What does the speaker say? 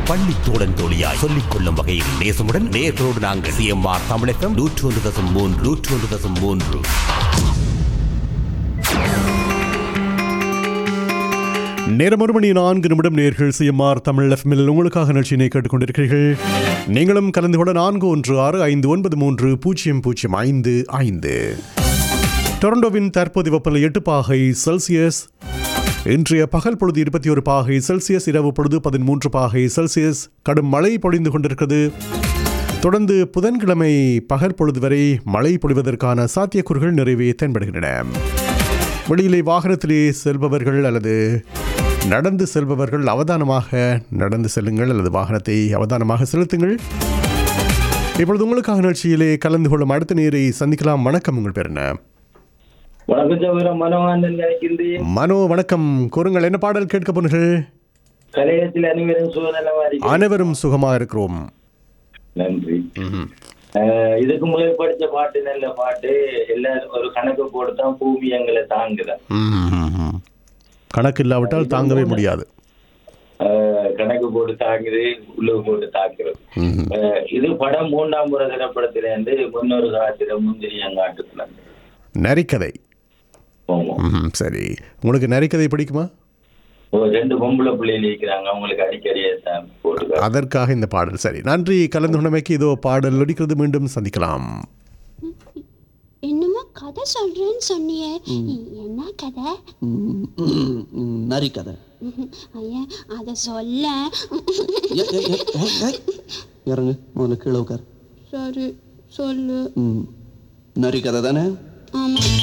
பள்ளி தோழன் தோழியாய் சொல்லிக் கொள்ளும் வகையில் நேசமுடன் நேர்களோடு நாங்கள் சிஎம்ஆர் தமிழகம் நூற்று ஒன்று தசம் மூன்று நூற்று ஒன்று தசம் மூன்று நேரம் ஒரு மணி நான்கு நிமிடம் நேர்கள் சிஎம்ஆர் தமிழ் எஃப்எம்மில் உங்களுக்காக நிகழ்ச்சியினை கேட்டுக்கொண்டிருக்கிறீர்கள் நீங்களும் கலந்து கொள்ள நான்கு ஒன்று ஆறு ஐந்து ஒன்பது மூன்று பூஜ்ஜியம் பூஜ்ஜியம் ஐந்து ஐந்து டொரண்டோவின் தற்போதைய வெப்பநிலை எட்டு பாகை செல்சியஸ் இன்றைய பகல் பொழுது இருபத்தி ஒரு பாகை செல்சியஸ் இரவு பொழுது பதிமூன்று பாகை செல்சியஸ் கடும் மழை பொழிந்து கொண்டிருக்கிறது தொடர்ந்து புதன்கிழமை பகல் பொழுது வரை மழை பொழிவதற்கான சாத்தியக்கூறுகள் நிறைவே தென்படுகின்றன வெளியிலே வாகனத்திலே செல்பவர்கள் அல்லது நடந்து செல்பவர்கள் அவதானமாக நடந்து செல்லுங்கள் அல்லது வாகனத்தை அவதானமாக செலுத்துங்கள் இப்பொழுது உங்களுக்காக நிகழ்ச்சியிலே கலந்து கொள்ளும் அடுத்த நேரை சந்திக்கலாம் வணக்கம் உங்கள் பேர் என்ன வணக்கம் சகோதரன் மனோகாந்தன் நினைக்கின்றேன் மனோ வணக்கம் கூறுங்கள் என்ன பாடல் கேட்க போனீர்கள் கலையத்தில் அனைவரும் சுகநலமா இருக்கிறேன். அனைவரும் சுகமாக இருக்கிறோம் நன்றி அஹ், இதுக்கு முதல் படிச்ச பாட்டு நல்ல பாட்டு எல்லாரும் ஒரு கணக்கு போட்டுதான் பூமி எங்களை தாங்குத ம்ஹும். கணக்கு இல்லாவிட்டால் தாங்கவே முடியாது கணக்கு போட்டு தாங்குது உள்ள போட்டு தாக்குறது ம்ஹும். அஹ், இது படம் மூன்றாம் முறை திரைப்படத்துல இருந்து முன்னொரு காலத்துல முந்திரி அங்காட்டுல நரிக்கதை போவோம் ம்ஹும். சரி உங்களுக்கு நரிக்கதை பிடிக்குமா ஒரு ரெண்டு பொம்பளை பிள்ளைகள் இருக்கிறாங்க அவங்களுக்கு அடிக்கடி தான் போட்டு அதற்காக இந்த பாடல் சரி நன்றி கலந்து கொண்டமைக்கு இதோ பாடல் ஒலிக்கிறது மீண்டும் சந்திக்கலாம் என்னமோ கதை சொல்றேன்னு சொன்னியே என்ன கதை ம், ம், ம், நரி கதை ஐயா அத சொல்ல ஏ, ஏ, ஏ, ஏய், ஏய். இறங்கு முதல்ல கீழே உட்கார் சரி சொல்லு ம் நரி கதை தானே ஆமா